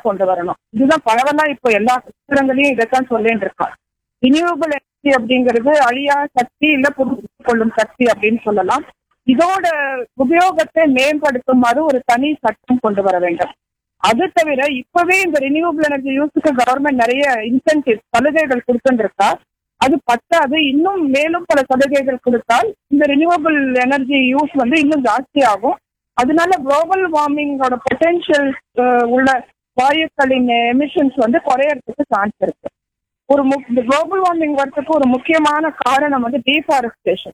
கொண்டு வரணும் இதுதான் பரவலா இப்போ எல்லா சித்திரங்களையும் இதைத்தான் சொல்லிட்டு இருக்கான் ரினியூவபிள் எனர்ஜி அப்படிங்கிறது அழியா சக்தி இல்ல புதுப்பித்துக் கொள்ளும் சக்தி அப்படின்னு சொல்லலாம் இதோட உபயோகத்தை மேம்படுத்துமாறு ஒரு தனி சட்டம் கொண்டு வர வேண்டும் அது தவிர இப்பவே இந்த ரினியூவபிள் எனர்ஜி யூஸுக்கு கவர்மெண்ட் நிறைய இன்சென்டிவ் சலுகைகள் கொடுத்துருக்கா அது பத்தாது இன்னும் மேலும் பல சலுகைகள் கொடுத்தால் இந்த ரினியூவபிள் எனர்ஜி யூஸ் வந்து இன்னும் ஜாஸ்தி ஆகும் அதனால குளோபல் வார்மிங்கோட பொட்டென்ஷியல் உள்ள வாயுக்களின் எமிஷன்ஸ் வந்து குறையறதுக்கு சான்ஸ் இருக்கு ஒரு மு- இந்த குளோபல் வார்மிங் வரதுக்கு ஒரு முக்கியமான காரணம் வந்து டீஃபாரஸ்டேஷன்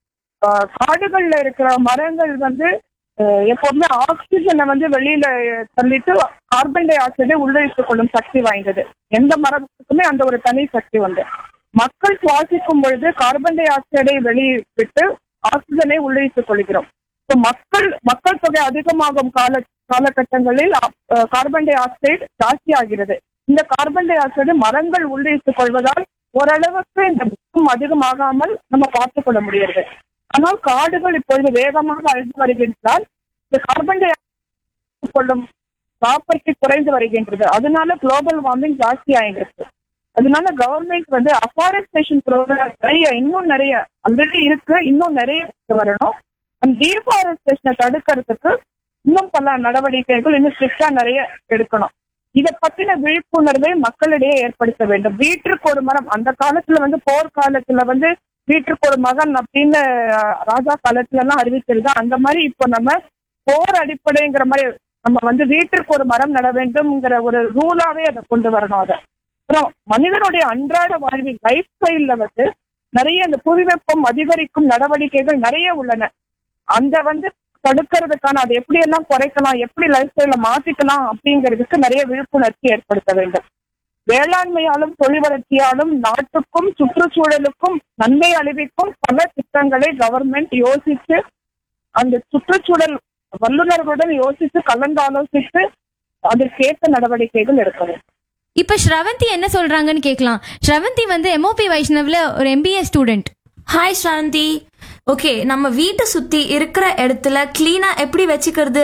காடுகள்ல இருக்கிற மரங்கள் வந்து அஹ், எப்பவுமே ஆக்சிஜனை வந்து வெளியில தள்ளிட்டு கார்பன் டை ஆக்சைடை உள்ளிழுத்துக் கொள்ளும் சக்தி வாய்ந்தது எந்த மரத்துக்குமே அந்த ஒரு தனி சக்தி உண்டு மக்கள் சுவாசிக்கும் பொழுது கார்பன் டை ஆக்சைடை வெளியிட்டு ஆக்சிஜனை உள்ளிழுத்துக் கொள்கிறோம் So, மக்கள் மக்கள் தொகை அதிகமாகும் கால காலகட்டங்களில் அஹ், கார்பன் டை ஆக்சைடு ஜாஸ்தி ஆகிறது இந்த கார்பன் டை ஆக்சைடு மரங்கள் உள்ளிழுத்துக் கொள்வதால் ஓரளவுக்கு இந்த வெப்பம் அதிகமாகாமல் நம்ம பார்த்துக் கொள்ள முடிகிறது ஆனால் காடுகள் இப்பொழுது வேகமாக அழிந்து வருகின்றதால் இந்த கார்பன் டை ஆக்சைடு கொள்ளும் ப்ராப்பர்ட்டி குறைந்து வருகின்றது அதனால குளோபல் வார்மிங் ஜாஸ்தி ஆகிருக்கு அதனால கவர்மெண்ட் வந்து அஃபாரஸ்டேஷன் ப்ரோக்ராம் நிறைய இன்னும் நிறைய ஆல்ரெடி இருக்கு இன்னும் நிறைய கொண்டு வரணும் அந்த டீஃபாரஸ்டேஷனை தடுக்கிறதுக்கு இன்னும் பல நடவடிக்கைகள் இன்னும் ஸ்ட்ரிக்டா நிறைய எடுக்கணும் இதை பத்தின விழிப்புணர்வை மக்களிடையே ஏற்படுத்த வேண்டும் வீட்டிற்கு ஒரு மரம் அந்த காலத்துல வந்து போர் காலத்துல வந்து வீட்டிற்கு ஒரு மகன் அப்படின்னு அஹ், ராஜா காலத்துல எல்லாம் அறிவிச்சிருந்தா அந்த மாதிரி இப்போ நம்ம போர் அடிப்படைங்கிற மாதிரி நம்ம வந்து வீட்டிற்கு ஒரு மரம் நட வேண்டும்ங்கிற ஒரு ரூலாவே அதை கொண்டு வரணும் அதை அப்புறம் மனிதனுடைய அன்றாட வாழ்வில் லைஃப் ஸ்டைல்ல வந்து நிறைய இந்த புவி வெப்பம் அதிகரிக்கும் நடவடிக்கைகள் நிறைய உள்ளன அந்த வந்து தடுக்கிறதுக்கான அதை எப்படி எல்லாம் குறைக்கலாம் எப்படி லைஃப் ஸ்டைல மாத்திக்கலாம் அப்படிங்கிறதுக்கு நிறைய விழிப்புணர்ச்சி ஏற்படுத்த வேண்டும் வேளாண்மையாலும் தொழில் வளர்ச்சியாலும் நாட்டுக்கும் சுற்றுச்சூழலுக்கும் நன்மை அளிவிக்கும் பல திட்டங்களை கவர்மெண்ட் யோசிச்சு அந்த சுற்றுச்சூழல் வல்லுநர்களுடன் யோசித்து கலந்தாலோசித்து அதற்கேற்ற நடவடிக்கைகள் எடுக்க வேண்டும் இப்ப ஸ்ரவந்தி என்ன சொல்றாங்கன்னு கேட்கலாம் ஸ்ரவந்தி வந்து எம்ஓபி வைஷ்ணவ்ல ஒரு MBA student hi Shanthi okay நம்ம வீட்டை சுத்தி இருக்கிற இடத்துல கிளீனா எப்படி வச்சுக்கிறது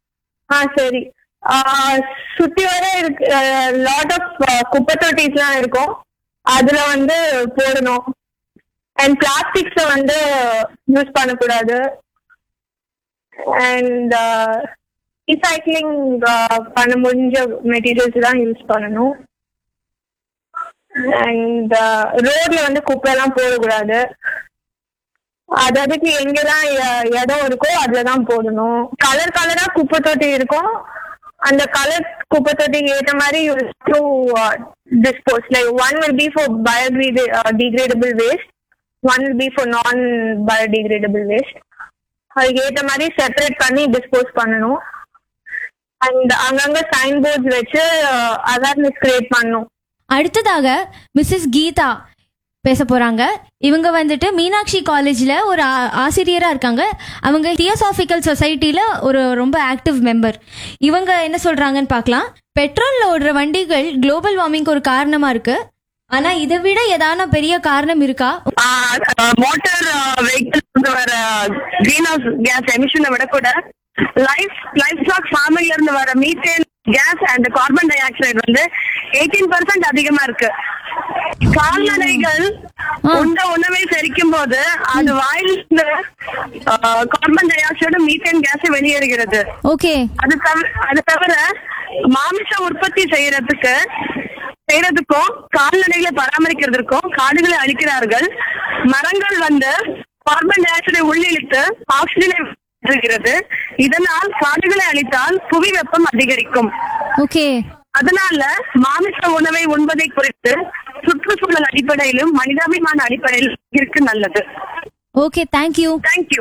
ஆ சரி ஆ, சுத்தி வர இருக்கு லாட் ஆஃப் குப்பை தொட்டிஸ்லாம் இருக்கும் அதுல வந்து போடணும் அண்ட் பிளாஸ்டிக்ஸை வந்து யூஸ் பண்ணக்கூடாது அண்ட் ரீசைக்ளிங் பண்ண முடிஞ்ச மெட்டீரியல்ஸ் தான் யூஸ் பண்ணணும் அண்ட் ரோட்ல வந்து குப்பையெல்லாம் போடக்கூடாது அது அதுக்கு எங்கெல்லாம் இ- இடம் இருக்கோ அதுல தான் போடணும் கலர் கலரா குப்பை தொட்டி இருக்கும் அந்த கலர் குப்பை தொட்டிக்கு ஏற்ற மாதிரி to dispose like one will be for biodegradable degradable waste one will be for non biodegradable waste அதுக்கு ஏற்ற மாதிரி செப்பரேட் பண்ணி டிஸ்போஸ் பண்ணணும் அண்ட் அங்கங்க சைன் போர்ட்ஸ் வச்சு அவேர்னஸ் கிரியேட் பண்ணணும் அடுத்ததாக மிஸ்ஸஸ் கீதா பேச போறாங்க இவங்க வந்துட்டு மீனாட்சி காலேஜ்ல ஒரு ஆ- ஆசிரியரா இருக்காங்க அவங்க தியோசாபிக்கல் சொசைட்டில ஒரு ரொம்ப ஆக்டிவ் மெம்பர் இவங்க என்ன சொல்றாங்கன்னு பார்க்கலாம் பெட்ரோல்ல ஓடுற வண்டிகள் குளோபல் வார்மிங்க்கு ஒரு காரணமா இருக்கு ஆனா இதை விட ஏதான பெரிய காரணம் இருக்கா மோட்டார் வெஹிக்கிள்ஸ் வர கிரீன் ஹவுஸ் கேஸ் எமிஷனை விட கூட லைஃப் லைஃப் ஸ்டாக் ஃபார்மிங்ல இருந்து வர methane gas and carbon dioxide வந்து எயிட்டீன் பர்சன்ட் அதிகமா இருக்கு கால்நடைகள் உண்ட உணவை செரிக்கும் போது அது வாயிலிருந்து carbon dioxide methane gas வெளியேறுகிறது ஓகே அது தவிர அது தவிர மாமிச உற்பத்தி செய்யறதுக்கு செய்யறதுக்கும் கால்நடைகளை பராமரிக்கிறதுக்கும் காடுகளை அழிக்கிறார்கள் மரங்கள் வந்து கார்பன் டை ஆக்சைடை உள்ளிழுத்து ஆக்சிஜனை வெளியிடுகிறது இதனால் காடுகளை அழித்தால் புவி வெப்பம் அதிகரிக்கும் ஓகே அதனால மாமிச உணவை உண்பதை குறித்து சுற்றுச்சூழல் அடிப்படையிலும் மனிதாபிமான அடிப்படையிலும் இருக்கு நல்லது ஓகே தேங்க்யூ தேங்க்யூ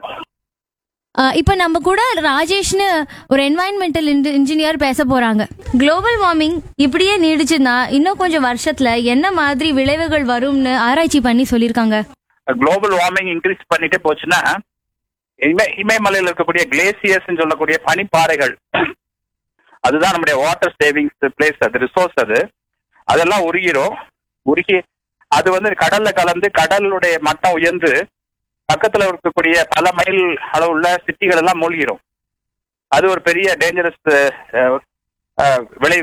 இப்போ நம்ம கூட ராஜேஷ்னு ஒரு என்வாயன்மெண்டல் இன்ஜினியர் பேச போறாங்க குளோபல் வார்மிங் இப்படியே நீடிச்சுன்னா இன்னும் கொஞ்சம் வருஷத்துல என்ன மாதிரி விளைவுகள் வரும்னு ஆராய்ச்சி பண்ணி சொல்லியிருக்காங்க குளோபல் வார்மிங் இன்க்ரீஸ் பண்ணிட்டே போச்சுன்னா இமய இமயமலையில் இருக்கக்கூடிய கிளேசியர்ஸ் சொல்லக்கூடிய பனிப்பாறைகள் அதுதான் நம்முடைய வாட்டர் சேவிங்ஸ் பிளேஸ் அது ரிசோர்ஸ் அது அதெல்லாம் உருகிரும் உருகி அது வந்து கடல்ல கலந்து கடலுடைய மட்டம் உயர்ந்து பக்கத்துல இருக்கக்கூடிய பல மைல் அளவுள்ள சிட்டிகள் எல்லாம் மூழ்கிரும் அது ஒரு பெரிய டேஞ்சரஸ் விளைவு